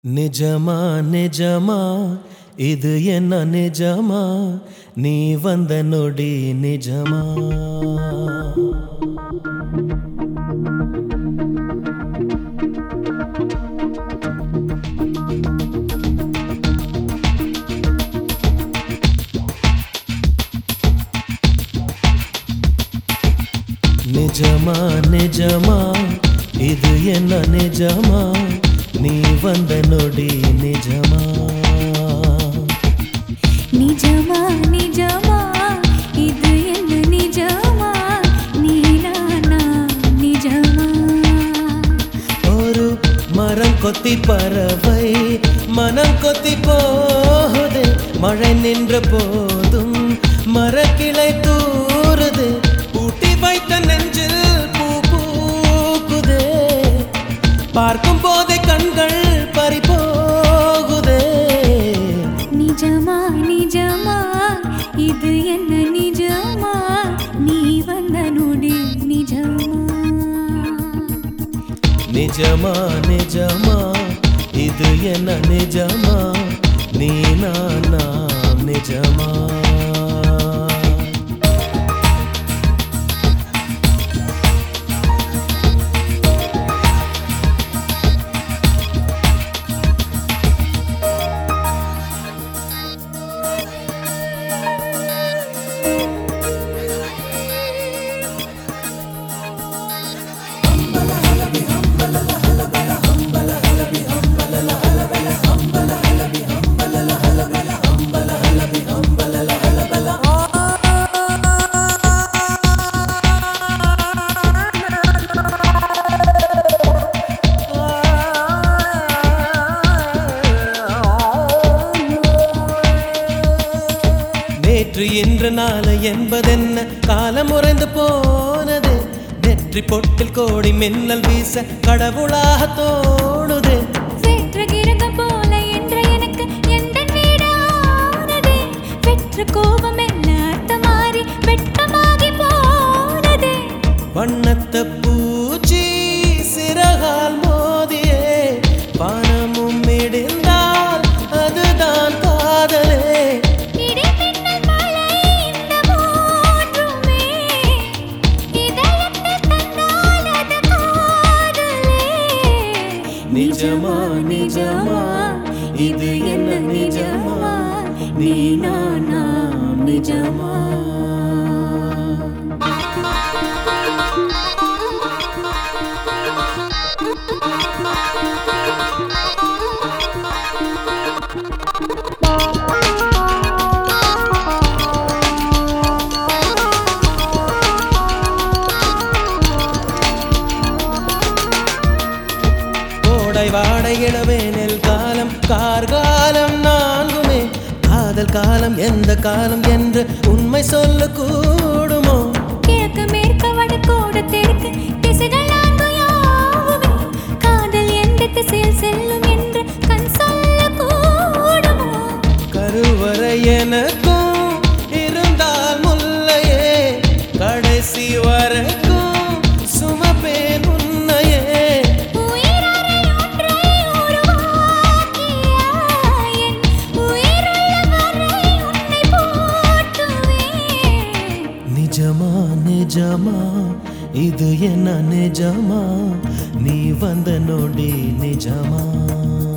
நிஜமா நிஜமா இது என்ன நிஜமா நீ வந்த நொடி நிஜமா நிஜமா நிஜமா இது என்ன நிஜமா நீ வந்த நொடி நிஜமா நிஜமா நிஜமா இது என்ன நிஜமா நீனானா நிஜமா ஒரு மரம் கொத்தி பறவை மனம் கொத்தி போகுது மழை நின்ற போதும் மரக்கிளை தூறுது ஊட்டி வைத்த நெஞ்சில் பூ பூக்குதே பார்க்கும் போதே கண்கள் பறி போகுதே நிஜமா நிஜமா இது என்ன நிஜமா நீ வந்த நொடி நிஜமா நிஜமா நிஜமா இது என்ன நிஜமா நீ நானா நிஜமா நேற்று இன்று நாளை என்பதென்ன காலம் உறைந்து போனது நெற்றி பொட்டில் கோடி மின்னல் வீச கடவுளாக தோணுது வெற்ற கிரகம் போல என்ற எனக்கு எந்த வீடானதே வெற்ற கோபம் என்ன அர்த்தம் மாறி வெட்டமாகி போனதே வண்ணத்த பூச்சி சிறகால் மோதியே பணமும் இடிந்தால் அதுதான் காதலே இடி மின்னல் மழை இந்த மூன்றுமே இதயத்தில் தந்தால் அது காதலே நிஜமா நிஜமா இது என்ன நிஜமா நீ நானா நிஜமா கோடை வாடை இளவேனில் காலம் கார்காலம் நான்குமே காதல் காலம் எந்த காலம் என்று உண்மை சொல்ல கூடுமோ கிழக்கு மேற்கு வடக்கோடு தெற்கு திசைகள் நான்கு யாவுமே காதல் எந்த திசையில் செல்லும் என்று கண் சொல்ல கூடுமோ கருவறை எனக்கும் இருந்தால் முல்லையே கடைசி வரைக்கும் சுமப்பேன் உன்னையே உயிரறை ஒன்றை உருவாக்கியாய் என் உயிருள்ள வரை உன்னை போற்றுவேன் நிஜமா நிஜமா இது என்ன நிஜமா நீ வந்த நொடி நிஜமா